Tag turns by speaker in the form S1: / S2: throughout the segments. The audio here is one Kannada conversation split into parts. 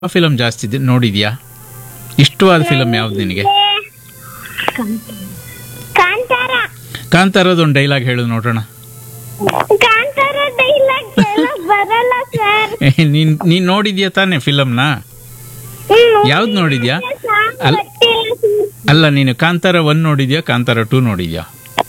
S1: ಫಿಲಮ್ ಜಾಸ್ತಿ ದಿ- ನೋಡಿದ್ಯಾ ಇಷ್ಟವಾದ ಫಿಲಮ್ ಯಾವ್ದು ನಿನಗೆ
S2: ಕಾಂತಾರ
S1: ಕಾಂತಾರದ ಒಂದು ಡೈಲಾಗ್ ಹೇಳು ನೋಡೋಣ
S2: ಕಾಂತಾರ ಡೈಲಾಗ್ ಬರಲ್ಲ ಸರ್
S1: ನೀನ್ ನೀನ್ ನೋಡಿದ್ಯಾ ತಾನೇ ಫಿಲಮ್ನ ಯಾವ್ದು ನೋಡಿದ್ಯಾ ಅಲ್- ಅಲ್ಲ ನೀನು ಕಾಂತಾರ ಒನ್ ನೋಡಿದ್ಯಾ ಕಾಂತಾರ ಟೂ ನೋಡಿದ್ಯಾ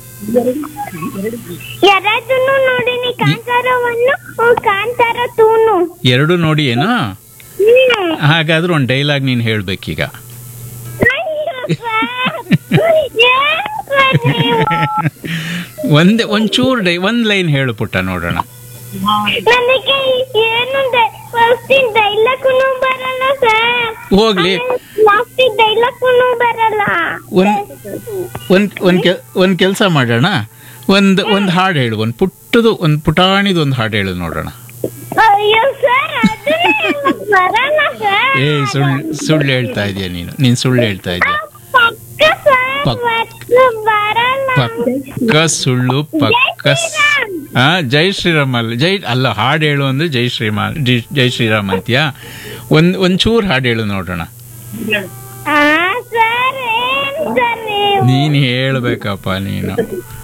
S2: ಎರಡನ್ನು ನೋಡಿನಿ ಕಾಂತಾರ ಒನ್ನು ಕಾಂತಾರ ಟೂನು
S1: ಎರಡು ನೋಡಿ ಏನೋ
S2: ಹ್ಮ್.
S1: ಹಾಗಾದ್ರೆ ಒಂದು ಡೈಲಾಗ್ ನೀನು ಹೇಳ್ಬೇಕೀಗ
S2: ಅಯ್ಯೋ ಸರ್. ಏನ್ ಸರ್ ನೀವು?
S1: ಒಂದೇ ಒಂಚೂರು ಡೈ ಒಂದ್ ಲೈನ್ ಹೇಳು ಪುಟ್ಟ ನೋಡೋಣ
S2: ನನಗೆ ಏನು ಫಸ್ಟ್ ಡೈಲಾಗ್ನು ಬರಲ್ಲ ಸರ್
S1: ಹೋಗ್ಲಿ
S2: ಲಾಸ್ಟ್ ಡೈಲಾಗ್ನು ಬರಲ್ಲ
S1: ಒಂದ್ ಒಂದ್ ಒಂದ್ ಕೆಲ್ ಒಂದ್ ಕೆಲಸ ಮಾಡೋಣ ಒಂದ್ ಒಂದ್ ಹಾಡು ಹೇಳು ಒಂದ್ ಪುಟ್ಟದು ಒಂದ್ ಪುಟಾಣಿದು ಒಂದು ಹಾಡು ಹೇಳು ನೋಡೋಣ
S2: ಅಯ್ಯೋ ಸರ್ ಅದನ್ನೇ ಹೇಳಕ್ ಬರಲ್ಲ ಸರ್
S1: ಏ ಸುಳ್ಳು ಸುಳ್ಳು ಹೇಳ್ತಾ ಇದೀಯ ನೀನು ನೀನ್ ಸುಳ್ಳು ಹೇಳ್ತಾ ಇದೀಯ
S2: ಪಕ್ಕ ಸರ್
S1: ಪಕ್-
S2: ಮತ್ತು ಬರಲ್ಲ
S1: ಪಕ್ಕ ಸುಳ್ಳು ಪಕ್ಕ ಸ್- ಆ ಜೈ ಶ್ರೀರಾಮ್ ಅಲ್ಲ ಜೈ ಅಲ್ಲ ಹಾಡು ಹೇಳು ಅಂದ್ರೆ ಜೈ ಶ್ರೀರಾಮ್ ಜೈ- ಜೈ ಶ್ರೀರಾಮ್ ಅಂತೀಯಾ ಒಂದ್ ಒಂಚೂರು ಹಾಡು ಹೇಳು ನೋಡೋಣ
S2: ಆ ಸರ್ ಏನ್ ಸರ್ ನೀವು
S1: ನೀನ್ ಹೇಳ್ಬೇಕಪ್ಪ ನೀನು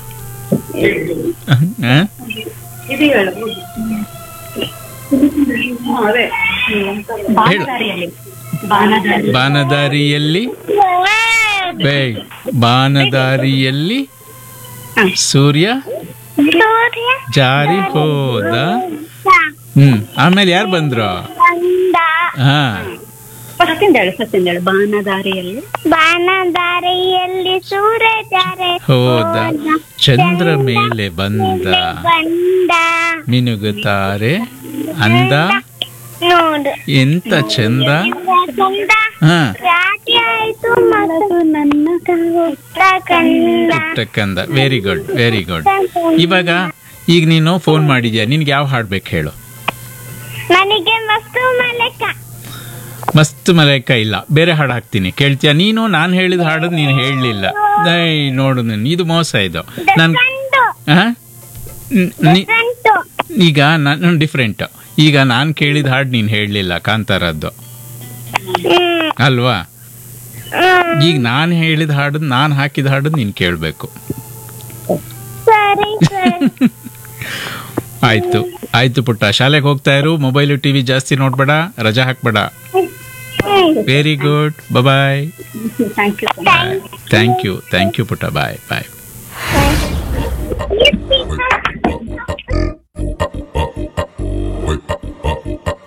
S1: ಆ?
S3: ಇದು ಹೇಳು ಹ್ಮ್, ಅದೇ ಬಾನದಾರಿಯಲ್ಲಿ ಬಾನದಾರಿ
S1: ಬಾನದಾರಿಯಲ್ಲಿ ಬೇ ಬಾನದಾರಿಯಲ್ಲಿ
S3: ಹ.
S1: ಸೂರ್ಯ
S2: ಸೂರ್ಯ
S1: ಜಾರಿ ಹೋದ ಹ್ಮ್ ಆಮೇಲೆ ಯಾರು ಬಂದ್ರು
S2: ಬಂದ
S1: ಹಾ
S3: ಫಸ್ಟಿಂದ ಹೇಳು ಫಸ್ಟಿಂದ ಹೇಳು ಬಾನದಾರಿಯಲ್ಲಿ
S2: ಬಾನದಾರಿಯಲ್ಲಿ ಸೂರ್ಯ ಜಾರೆ
S1: ಹೋದ ಚಂದ್ರ ಮೇಲೆ ಬಂದ
S2: ಬಂದ
S1: ಮಿನುಗುತ್ತಾರೆ ಅಂದ
S2: ನೋಡು
S1: ಎಂತ ಚಂದ
S2: ಚಂದ
S1: ಹಾ
S2: ರಾತ್ರಿ ಆಯ್ತು ಮತ್ತು ನನ್ನ ಹುಟ್ಟ ಕಂದ
S1: ಪುಟ್ಟಕ್ಕಂದ ವೆರಿ ಗುಡ್ ವೆರಿ ಗುಡ್ ಇವಾಗ ಈಗ ನೀನು ಫೋನ್ ಮಾಡಿದ್ಯಾ ನಿನ್ಗೆ ಯಾವ ಹಾಡ್ಬೇಕು ಹೇಳು
S2: ನನಗೆ ಮಸ್ತು ಮಲಕ
S1: ಮಸ್ತ್ ಮಲೈಕ ಇಲ್ಲ ಬೇರೆ ಹಾಡು ಹಾಕ್ತೀನಿ ಕೇಳ್ತೀಯ ನೀನು ನಾನು ಹೇಳಿದ ಹಾಡು ನೀನು ಹೇಳಲಿಲ್ಲ ದೈ ನೋಡು ನೀನು ಇದು ಮೋಸ ಇದು ನಾನು
S2: ಕಂಡು ಕಂಡು
S1: ಈಗ ನಾನು ಡಿಫ್ರೆಂಟ್ ಈಗ ನಾನು ಕೇಳಿದ ಹಾಡು ನೀನು ಹೇಳಲಿಲ್ಲ ಕಾಂತಾರದ್ದು
S2: ಹ್ಮ್
S1: ಅಲ್ವಾ
S2: ಹ್ಮ್
S1: ಈಗ ನಾನು ಹೇಳಿದ ಹಾಡು ನಾನು ಹಾಕಿದ ಹಾಡು ನೀನು ಕೇಳಬೇಕು
S2: ಸರಿ ಸರಿ
S1: ಆಯ್ತು ಆಯ್ತು ಪುಟ್ಟ ಶಾಲೆಗೆ ಹೋಗ್ತಾ ಇರು ಮೊಬೈಲು ಟಿವಿ ಜಾಸ್ತಿ ನೋಡ್ಬೇಡ ರಜಾ ಹಾಕ್ಬೇಡ
S2: hmm
S1: very good bye
S3: thank you
S1: thank you thank you ಪುಟ್ಟ ಬಾಯ್ ಬಾಯ್